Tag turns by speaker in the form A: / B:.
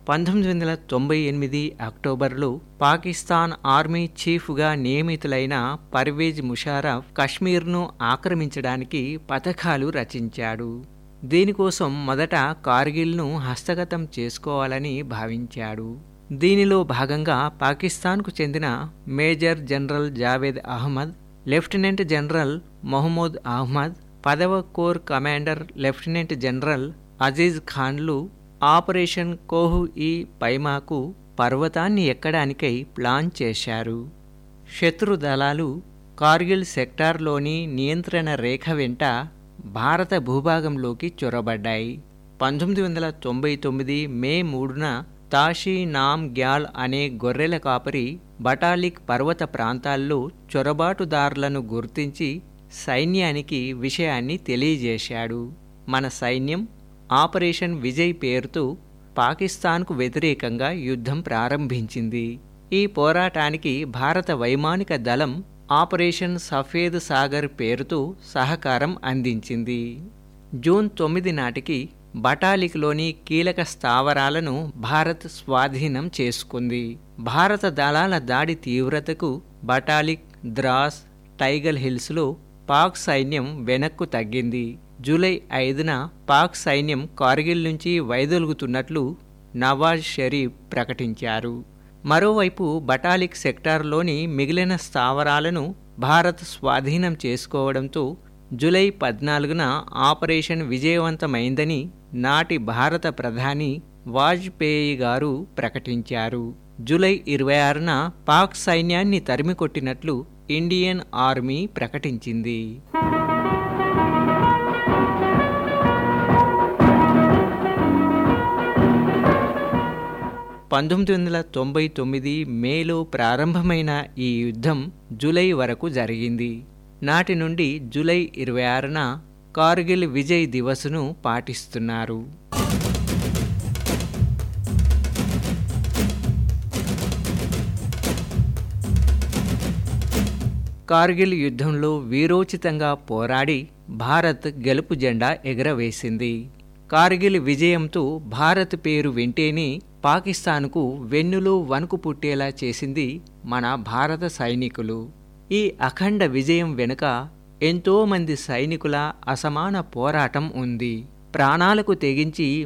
A: పంతొమ్మిది వందల తొంభై ఎనిమిది అక్టోబర్లో పాకిస్తాన్ ఆర్మీ చీఫ్గా నియమితులైన పర్వేజ్ ముషారఫ్ కశ్మీర్ను ఆక్రమించడానికి పథకాలు రచించాడు దీనికోసం మొదట కార్గిల్ను హస్తగతం చేసుకోవాలని భావించాడు దీనిలో భాగంగా పాకిస్తాన్కు చెందిన major general Javed Ahmed lieutenant general Mohammad Ahmed పదవ corps commander lieutenant general Aziz ఖాన్లు ఆపరేషన్ కోహు ఈ పైమాకు పర్వతాన్ని ఎక్కడానికై ప్లాన్ చేశారు శత్రు దళాలు కార్గిల్ సెక్టార్లోని నియంత్రణ రేఖ వెంట భారత భూభాగంలోకి చొరబడ్డాయి పంతొమ్మిది వందల తొంభై తొమ్మిది మే మూడున తాషీ నామ్ గ్యాల్ అనే గొర్రెల కాపరి బటాలిక్ పర్వత ప్రాంతాల్లో చొరబాటుదారులను గుర్తించి సైన్యానికి విషయాన్ని తెలియజేశాడు మన సైన్యం ఆపరేషన్ విజయ్ పేరుతో పాకిస్తాన్కు వ్యతిరేకంగా యుద్ధం ప్రారంభించింది ఈ పోరాటానికి భారత వైమానిక దళం ఆపరేషన్ సఫేద్ సాగర్ పేరుతో సహకారం అందించింది జూన్ తొమ్మిది నాటికి బటాలిక్లోని కీలక స్థావరాలను భారత్ స్వాధీనం చేసుకుంది భారత దళాల దాడి తీవ్రతకు బటాలిక్ ద్రాస్ టైగల్ హిల్స్లో పాక్ సైన్యం వెనక్కు తగ్గింది జూలై ఐదున పాక్ సైన్యం కార్గిల్ నుంచి వైదొలుగుతున్నట్లు నవాజ్ షరీఫ్ ప్రకటించారు మరోవైపు బటాలిక్ సెక్టార్లోని మిగిలిన స్థావరాలను భారత్ స్వాధీనం చేసుకోవడంతో జూలై పద్నాలుగున ఆపరేషన్ విజయవంతమైందని నాటి భారత ప్రధాని వాజ్పేయి గారు ప్రకటించారు జూలై ఇరవై ఆరున పాక్ సైన్యాన్ని తరిమికొట్టినట్లు ఇండియన్ ఆర్మీ ప్రకటించింది పంతొమ్మిది వందల తొంభై తొమ్మిది మేలో ప్రారంభమైన ఈ యుద్ధం జూలై వరకు జరిగింది నాటి నుండి జూలై ఇరవై ఆరున కార్గిల్ విజయ్ దివస్ను పాటిస్తున్నారు కార్గిల్ యుద్ధంలో వీరోచితంగా పోరాడి భారత్ గెలుపు జెండా ఎగరవేసింది కార్గిల్ విజయంతో భారత్ పేరు వింటేనే పాకిస్తాన్కు వెన్నులో వణుకు పుట్టేలా చేసింది మన భారత సైనికులు ఈ అఖండ విజయం వెనుక ఎంతోమంది సైనికుల అసమాన పోరాటం ఉంది ప్రాణాలకు తెగించి